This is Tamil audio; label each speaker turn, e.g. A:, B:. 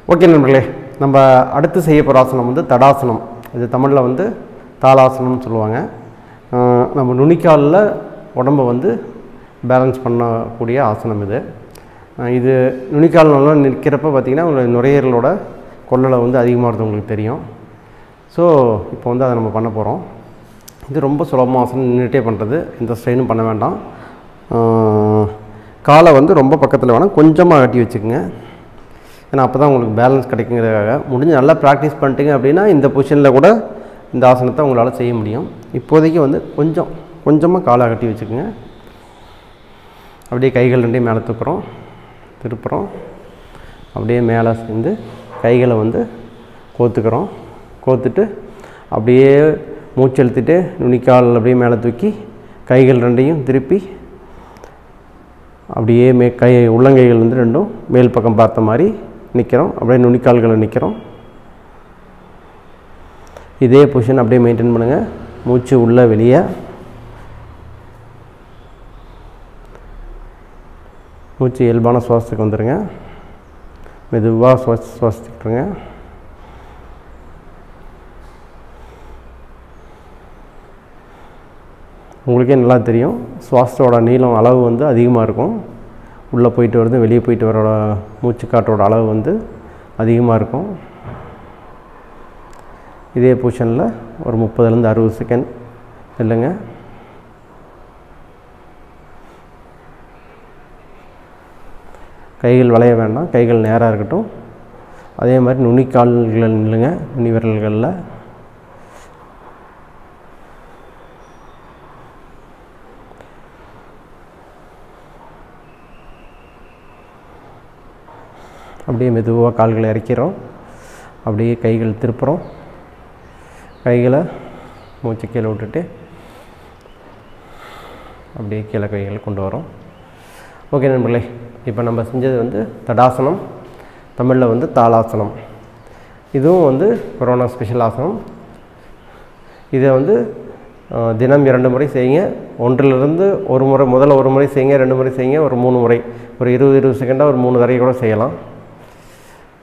A: ஓகே நண்பர்களே நம்ம அடுத்து செய்ய போகிற ஆசனம் வந்து தடாசனம் இது தமிழில் வந்து தாளாசனம்னு சொல்லுவாங்க அஹ் நம்ம நுனிக்காலில் உடம்பை வந்து பேலன்ஸ் பண்ணக்கூடிய ஆசனம் இது அஹ் இது நுனிக்கால் நல்லா நிற்கிறப்ப பார்த்திங்கன்னா உங்களுக்கு நுரையீரலோட கொள்ளலை வந்து அதிகமாகிறது உங்களுக்கு தெரியும் ஸோ இப்போ வந்து அதை நம்ம பண்ண போகிறோம் இது ரொம்ப சுலபமாக ஆசனம் நின்றுட்டே பண்ணுறது எந்த ஸ்ட்ரெயினும் பண்ண வேண்டாம் அஹ் காலை வந்து ரொம்ப பக்கத்தில் வேணால் கொஞ்சமாக கட்டி வச்சுக்கோங்க ஏன்னா அப்போ தான் உங்களுக்கு பேலன்ஸ் கிடைக்குங்கிறதுக்காக முடிஞ்சு நல்லா ப்ராக்டிஸ் பண்ணிட்டீங்க அப்படின்னா இந்த பொசிஷனில் கூட இந்த ஆசனத்தை உங்களால் செய்ய முடியும் இப்போதைக்கு வந்து கொஞ்சம் கொஞ்சமாக காலை கட்டி வச்சுக்கோங்க அப்படியே கைகள் ரெண்டையும் மேலே தூக்குறோம் திருப்புறோம் அப்படியே மேலே சேர்ந்து கைகளை வந்து கோத்துக்கிறோம் கோத்துட்டு அப்படியே மூச்சு இழுத்துட்டு நுனிக்கால் அப்படியே மேலே தூக்கி கைகள் ரெண்டையும் திருப்பி அப்படியே மே கை உள்ளங்கைகள் வந்து ரெண்டும் மேல் பக்கம் பார்த்த மாதிரி நிற்கிறோம் அப்படியே நுனிக்கால்களை நிற்கிறோம் இதே பொசிஷன் அப்படியே மெயின்டைன் பண்ணுங்கள் மூச்சு உள்ள வெளியே மூச்சு இயல்பான சுவாசத்துக்கு வந்துடுங்க மெதுவாக சுவாச சுவாசித்துக்கிட்டுருங்க உங்களுக்கே நல்லா தெரியும் சுவாசத்தோட நீளம் அளவு வந்து அதிகமாக இருக்கும் உள்ளே போயிட்டு வருது வெளியே போயிட்டு வரோட மூச்சு காற்றோட அளவு வந்து அதிகமாக இருக்கும் இதே பொசிஷனில் ஒரு முப்பதுலேருந்து அறுபது செகண்ட் இல்லைங்க கைகள் வளைய வேண்டாம் கைகள் நேராக இருக்கட்டும் அதே மாதிரி நுனிக்கால்கள் நில்லுங்க நுனி விரல்களில் அப்படியே மெதுவாக கால்களை இறக்கிறோம் அப்படியே கைகள் திருப்புறோம் கைகளை மூச்சு கீழே விட்டுட்டு அப்படியே கீழே கைகளை கொண்டு வரோம் ஓகே நண்பர்களே இப்போ நம்ம செஞ்சது வந்து தடாசனம் தமிழில் வந்து தாளாசனம் இதுவும் வந்து கொரோனா ஸ்பெஷல் ஆசனம் இதை வந்து அஹ், தினம் இரண்டு முறை செய்யுங்க ஒன்றிலிருந்து ஒரு முறை முதல்ல ஒரு முறை செய்யுங்க ரெண்டு முறை செய்யுங்க ஒரு மூணு முறை ஒரு இருபது இருபது செகண்டாக ஒரு மூணு தடவை கூட செய்யலாம்